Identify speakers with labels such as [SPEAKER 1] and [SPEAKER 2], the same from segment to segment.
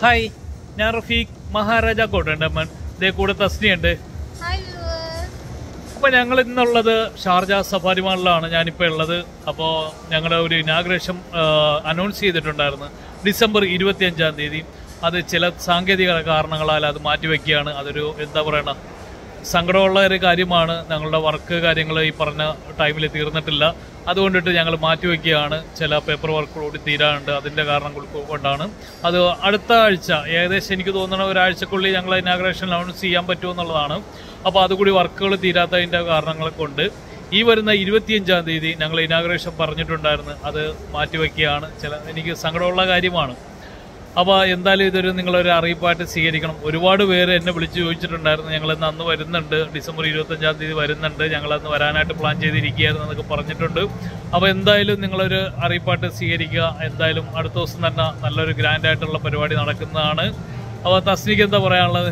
[SPEAKER 1] hi ഞാൻ റഫീഖ് മഹാരാജ കോട്ടണ്ടമ്മൻ ഇതേ കൂടെ തസ്നിയുണ്ട്
[SPEAKER 2] ഹായ് വ്യൂവേഴ്സ്
[SPEAKER 1] അപ്പോൾ ഞങ്ങൾ ഇന്നുള്ളത് ഷാർജ സഫാരി മാളിലാണ് ഞാനിപ്പോൾ ഉള്ളത് അപ്പോൾ ഞങ്ങളുടെ ഒരു ഇനാഗ്രേഷൻ അനൗൺസ് ചെയ്തിട്ടുണ്ടായിരുന്നു ഡിസംബർ ഇരുപത്തിയഞ്ചാം തീയതി അത് ചില സാങ്കേതിക കാരണങ്ങളാൽ അത് മാറ്റിവെക്കുകയാണ് അതൊരു എന്താ പറയണ സങ്കടമുള്ള ഒരു കാര്യമാണ് ഞങ്ങളുടെ വർക്ക് കാര്യങ്ങൾ ഈ പറഞ്ഞ ടൈമിൽ തീർന്നിട്ടില്ല അതുകൊണ്ടിട്ട് ഞങ്ങൾ മാറ്റിവെക്കുകയാണ് ചില പേപ്പർ വർക്ക് കൂടി തീരാനുണ്ട് അതിൻ്റെ കാരണങ്ങൾ കൊണ്ടാണ് അത് അടുത്ത ആഴ്ച ഏകദേശം എനിക്ക് തോന്നുന്ന ഒരാഴ്ചക്കുള്ളിൽ ഞങ്ങൾ ഇനാഗ്രേഷൻ അനൗൺസ് ചെയ്യാൻ പറ്റുമെന്നുള്ളതാണ് അപ്പോൾ അതുകൂടി വർക്കുകൾ തീരാത്തതിൻ്റെ കാരണങ്ങളെ കൊണ്ട് ഈ വരുന്ന ഇരുപത്തിയഞ്ചാം തീയതി ഞങ്ങൾ ഇനാഗ്രേഷൻ പറഞ്ഞിട്ടുണ്ടായിരുന്നു അത് മാറ്റിവെക്കുകയാണ് ചില എനിക്ക് സങ്കടമുള്ള കാര്യമാണ് അപ്പോൾ എന്തായാലും ഇതൊരു നിങ്ങളൊരു അറിയിപ്പായിട്ട് സ്വീകരിക്കണം ഒരുപാട് പേര് എന്നെ വിളിച്ച് ചോദിച്ചിട്ടുണ്ടായിരുന്നു ഞങ്ങൾ ഇന്ന് അന്ന് വരുന്നുണ്ട് ഡിസംബർ ഇരുപത്തഞ്ചാം തീയതി വരുന്നുണ്ട് ഞങ്ങൾ അന്ന് വരാനായിട്ട് പ്ലാൻ ചെയ്തിരിക്കുകയായിരുന്നു എന്നൊക്കെ പറഞ്ഞിട്ടുണ്ട് അപ്പോൾ എന്തായാലും നിങ്ങളൊരു അറിയിപ്പായിട്ട് സ്വീകരിക്കുക എന്തായാലും അടുത്ത ദിവസം തന്നെ നല്ലൊരു ഗ്രാൻഡ് ആയിട്ടുള്ള പരിപാടി നടക്കുന്നതാണ് അപ്പോൾ തസ്നിക്ക് എന്താ പറയാനുള്ളത്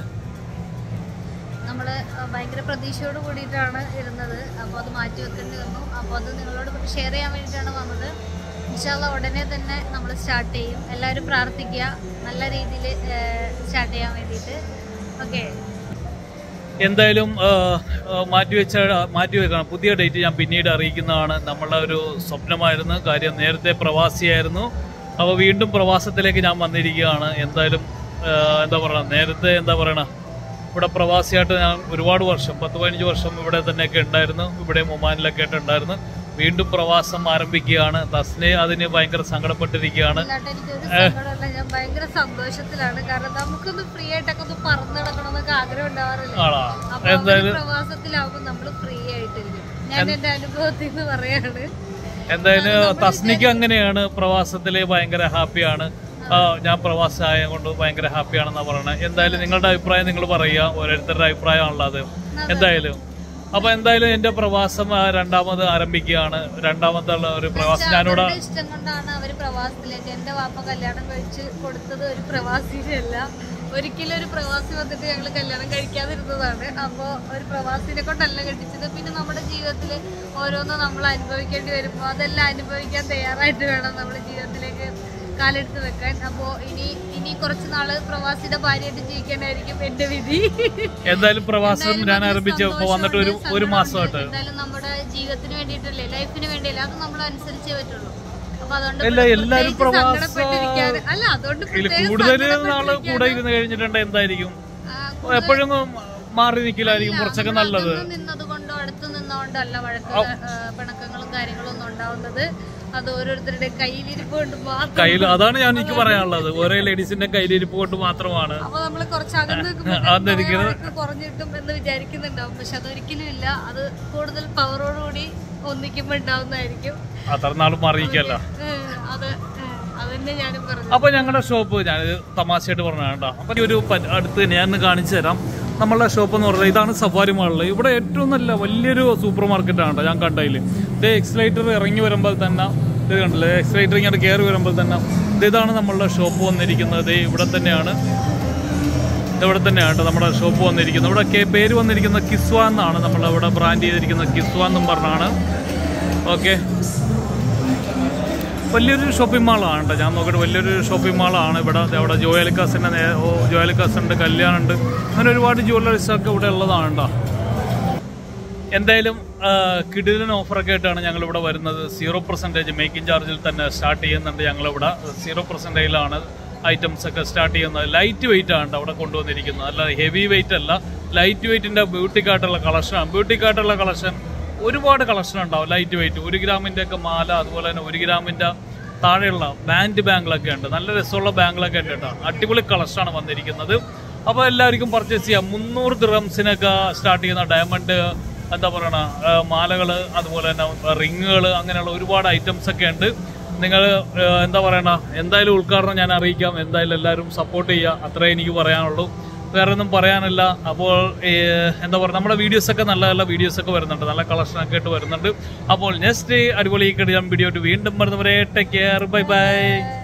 [SPEAKER 2] നമ്മൾ ഭയങ്കര പ്രതീക്ഷയോട് കൂടിയിട്ടാണ് ഇരുന്നത് അപ്പോൾ അത് മാറ്റി വെക്കേണ്ടി വന്നു അപ്പോൾ അത് നിങ്ങളോട് ഷെയർ ചെയ്യാൻ വേണ്ടിയിട്ടാണ് വന്നത് ഇൻഷാല്ല ഉടനെ തന്നെ നമ്മൾ സ്റ്റാർട്ട് ചെയ്യും എല്ലാവരും പ്രാർത്ഥിക്കുക നല്ല രീതിയിൽ സ്റ്റാർട്ട് ചെയ്യാൻ വേണ്ടിയിട്ട് ഓക്കെ
[SPEAKER 1] എന്തായാലും ആ, ആ, മാറ്റിവെച്ച മാറ്റിവെക്കണം പുതിയ ഡേറ്റ് ഞാൻ പിന്നീട് അറിയിക്കുന്നതാണ് നമ്മളെ ഒരു സ്വപ്നമായിരുന്നു കാര്യം നേരത്തെ പ്രവാസിയായിരുന്നു അപ്പോൾ വീണ്ടും പ്രവാസത്തിലേക്ക് ഞാൻ വന്നിരിക്കുകയാണ് എന്തായാലും ആ, എന്താ പറയുക നേരത്തെ എന്താ പറയണ ഇവിടെ പ്രവാസിയായിട്ട് ഞാൻ ഒരുപാട് വർഷം പത്ത് പതിനഞ്ച് വർഷം ഇവിടെ തന്നെയൊക്കെ ഉണ്ടായിരുന്നു ഇവിടെ ഒമാനിലൊക്കെ ആയിട്ട് ഉണ്ടായിരുന്നു വീണ്ടും പ്രവാസം ആരംഭിക്കുകയാണ് തസ്നെ അതിന് ഭയങ്കര സങ്കടപ്പെട്ടിരിക്കുകയാണ്
[SPEAKER 2] അല്ലാണ്ട് എനിക്ക് ഒരു സങ്കടമല്ല ഞാൻ ഭയങ്കര സന്തോഷത്തിലാണ് കാരണം നമുക്കൊന്ന് ഫ്രീ ആയിട്ടൊക്കെ ഒന്ന് പറന്നു നടക്കണം എന്നൊക്കെ ആഗ്രഹം ഉണ്ടാവാറില്ല
[SPEAKER 1] ആണോ
[SPEAKER 2] അപ്പൊ അവര്
[SPEAKER 1] എന്തായാലും
[SPEAKER 2] പ്രവാസത്തിലാവുമ്പോൾ നമ്മൾ ഫ്രീ ആയിട്ടിരിക്കും ഞാൻ എന്റെ അനുഭവത്തിൽ നിന്ന് പറയാണ്
[SPEAKER 1] എന്തായാലും തസ്നിക്ക് അങ്ങനെയാണ് പ്രവാസത്തില് ഭയങ്കര ഹാപ്പിയാണ് ആ, ഞാൻ പ്രവാസമായ കൊണ്ട് ഭയങ്കര ഹാപ്പിയാണെന്നാ പറയണത് എന്തായാലും നിങ്ങളുടെ അഭിപ്രായം നിങ്ങൾ പറയുക ഓരോരുത്തരുടെ അഭിപ്രായമാണല്ലോ അത് എന്തായാലും അപ്പൊ എന്തായാലും എന്റെ പ്രവാസം ആ, രണ്ടാമത് ആരംഭിക്കുകയാണ് രണ്ടാമത്തെ ഉള്ള ഒരു പ്രവാസം ഞാനിവിടെ
[SPEAKER 2] അവരുടെ ഇഷ്ടം കൊണ്ടാണ് അവര് പ്രവാസത്തിലേക്ക് എന്റെ വാപ്പ കല്യാണം കഴിച്ച് കൊടുത്തത് ഒരു പ്രവാസിനല്ല ഒരിക്കലും ഒരു പ്രവാസി വന്നിട്ട് ഞങ്ങൾ കല്യാണം കഴിക്കാതിരുന്നതാണ് അപ്പോൾ ഒരു പ്രവാസിനെ കൊണ്ടല്ല കെട്ടിച്ചത് പിന്നെ നമ്മുടെ ജീവിതത്തിൽ ഓരോന്നും നമ്മൾ അനുഭവിക്കേണ്ടി വരുമ്പോൾ അതെല്ലാം അനുഭവിക്കാൻ തയ്യാറായിട്ട് വേണം നമ്മുടെ ജീവിതത്തിലേക്ക് കാലെടുത്ത് വെക്കാൻ അപ്പോൾ ഇനി ഇനി കുറച്ച് നാള് പ്രവാസിയുടെ ഭാര്യയായിട്ട് ജീവിക്കാനായിരിക്കും എന്റെ വിധി
[SPEAKER 1] എന്തായാലും പ്രവാസം ഞാൻ ആരംഭിച്ച് ഇപ്പൊ വന്നിട്ട് ഒരു ഒരു മാസമായിട്ട്
[SPEAKER 2] എന്തായാലും നമ്മുടെ ജീവിതത്തിന് വേണ്ടിയിട്ടല്ലേ ലൈഫിന് വേണ്ടിയല്ലേ അത് നമ്മൾ അനുസരിച്ചേ പറ്റുള്ളൂ അപ്പൊ അതുകൊണ്ട്
[SPEAKER 1] എല്ലാ എല്ലാരും
[SPEAKER 2] പ്രത്യേകിച്ച്
[SPEAKER 1] പ്രവാസ
[SPEAKER 2] സങ്കടപ്പെട്ടിരിക്കാതെ- അല്ല അതുകൊണ്ട്
[SPEAKER 1] ഇതില്
[SPEAKER 2] പ്രത്യേകം
[SPEAKER 1] കൂടുതൽ നാള്
[SPEAKER 2] സങ്കടപ്പെട്ടിരിക്കാതെ-
[SPEAKER 1] കൂടെ ഇരുന്ന് കഴിഞ്ഞിട്ടുണ്ട് എന്തായിരിക്കും
[SPEAKER 2] ആ,
[SPEAKER 1] എപ്പോഴും മാറി നിൽക്കലായിരിക്കും കുറച്ചൊക്കെ നല്ലത്
[SPEAKER 2] അകന്ന് നിന്നത് കൊണ്ടോ അടുത്ത് നിന്നോണ്ടല്ല വഴക്ക് പിണക്കങ്ങളും കാര്യങ്ങളും ഒന്നും ഉണ്ടാവുന്നത് അത് ഓരോരുത്തരുടെ കയ്യിലിരിപ്പ് കൊണ്ട് മാത്രം
[SPEAKER 1] കയ്യിൽ അതാണ് ഞാൻ എനിക്ക് പറയാനുള്ളത് ഓരോ ലേഡീസിന്റെ കയ്യിലിരിപ്പ് കൊണ്ട് മാത്രമാണ്
[SPEAKER 2] അപ്പൊ നമ്മള് കുറച്ച് അകന്ന്
[SPEAKER 1] അതെനിക്ക്
[SPEAKER 2] കുറഞ്ഞിട്ടും എന്ന് വിചാരിക്കുന്നുണ്ടാവും പക്ഷെ അതൊരിക്കലും ഇല്ല അത് കൂടുതൽ പവറോടുകൂടി ഒന്നിക്കുമ്പോ ഉണ്ടാവുന്നതായിരിക്കും
[SPEAKER 1] അത്ര നാളും അറിയിക്കല്ല
[SPEAKER 2] ഏഹ്, അത് ഏഹ്, അതന്നെ ഞാനും പറഞ്ഞു
[SPEAKER 1] അപ്പൊ ഞങ്ങളുടെ ഷോപ്പ് ഞാൻ തമാശയായിട്ട് പറഞ്ഞതാണ് കേട്ടോ അപ്പൊ ഈ ഒരു പ- അടുത്ത് ഞാൻ ഒന്ന് കാണിച്ചു തരാം നമ്മളുടെ ഷോപ്പ് എന്ന് പറഞ്ഞാൽ ഇതാണ് സഫാരി മാളിൽ ഇവിടെ ഏറ്റവും നല്ല വലിയൊരു സൂപ്പർ മാർക്കറ്റ് ആണ് കേട്ടോ ഞാൻ കണ്ടതിൽ ഇത് എക്സ്ലൈറ്റർ ഇറങ്ങി വരുമ്പോൾ തന്നെ ഇത് കണ്ടില്ലേ എക്സ്ലൈറ്റർ ഇങ്ങനെ കയറി വരുമ്പോൾ തന്നെ ഇത് ഇതാണ് നമ്മളുടെ ഷോപ്പ് വന്നിരിക്കുന്നത് ദേ ഇവിടെ തന്നെയാണ് ഇത് ഇവിടെ തന്നെയാണ് കേട്ടോ നമ്മുടെ ഷോപ്പ് വന്നിരിക്കുന്നത് ഇവിടെ കെ- പേര് വന്നിരിക്കുന്നത് കിസ്വ എന്നാണ് നമ്മൾ ഇവിടെ ബ്രാൻഡ് ചെയ്തിരിക്കുന്നത് കിസ്വ എന്നും പറഞ്ഞാണ് ഓക്കെ വലിയൊരു ഷോപ്പിംഗ് മാളാണ് കേട്ടോ ഞാൻ നോക്കിയിട്ട് വലിയൊരു ഷോപ്പിംഗ് മാളാണ് ഇവിടെ ദേ അവിടെ ജോയലിക്കാസിൻ്റെ നേ ഓ ജോയലിക്കാസുണ്ട് കല്യാണുണ്ട് അങ്ങനെ ഒരുപാട് ജ്വല്ലറീസ് ഒക്കെ ഇവിടെ ഉള്ളതാണ് കേട്ടോ എന്തായാലും കിടിലൻ ഓഫറൊക്കെ ആയിട്ടാണ് ഞങ്ങൾ ഇവിടെ വരുന്നത് സീറോ പെർസെൻറ്റേജ് മേക്കിംഗ് ചാർജിൽ തന്നെ സ്റ്റാർട്ട് ചെയ്യുന്നുണ്ട് ഞങ്ങളിവിടെ സീറോ പെർസെൻറ്റേജിലാണ് ഐറ്റംസ് ഒക്കെ സ്റ്റാർട്ട് ചെയ്യുന്നത് ലൈറ്റ് വെയിറ്റ് ആണ് അവിടെ കൊണ്ടുവന്നിരിക്കുന്നത് അല്ല ഹെവി വെയിറ്റ് അല്ല ലൈറ്റ് വെയിറ്റിൻ്റെ ബ്യൂട്ടിക്കായിട്ടുള്ള കളക്ഷനാണ് ബ്യൂട്ടിക്കായിട്ടുള്ള കളക്ഷൻ ഒരുപാട് കളക്ഷൻ ഉണ്ടാവും ലൈറ്റ് വെയിറ്റ് ഒരു ഗ്രാമിൻ്റെ ഒക്കെ മാല അതുപോലെ തന്നെ ഒരു ഗ്രാമിൻ്റെ താഴെയുള്ള ബാൻഡ് ബാങ്കുകളൊക്കെ ഉണ്ട് നല്ല രസമുള്ള ബാങ്കുകളൊക്കെ ഉണ്ട് കേട്ടോ അടിപൊളി കളക്ഷനാണ് വന്നിരിക്കുന്നത് അപ്പോൾ എല്ലാവർക്കും പർച്ചേസ് ചെയ്യാം മുന്നൂറ് ദിറംസിനൊക്കെ സ്റ്റാർട്ട് ചെയ്യുന്ന ഡയമണ്ട് എന്താ പറയണ മാലകൾ അതുപോലെ തന്നെ റിങ്ങുകൾ അങ്ങനെയുള്ള ഒരുപാട് ഐറ്റംസ് ഒക്കെ ഉണ്ട് നിങ്ങൾ എന്താ പറയണ എന്തായാലും ഉദ്ഘാടനം ഞാൻ അറിയിക്കാം എന്തായാലും എല്ലാവരും സപ്പോർട്ട് ചെയ്യുക അത്രേ എനിക്ക് പറയാനുള്ളൂ വേറെ ഒന്നും പറയാനില്ല അപ്പോൾ ഏഹ്, എന്താ പറയുക നമ്മുടെ വീഡിയോസ് ഒക്കെ നല്ല നല്ല വീഡിയോസ് ഒക്കെ വരുന്നുണ്ട് നല്ല കളക്ഷൻ ഒക്കെ ആയിട്ട് വരുന്നുണ്ട് അപ്പോൾ നെക്സ്റ്റ് അടിപൊളി കിടിലം വീഡിയോ വീണ്ടും വരുന്നവരെ ടേക്ക് കെയർ ബൈ ബൈ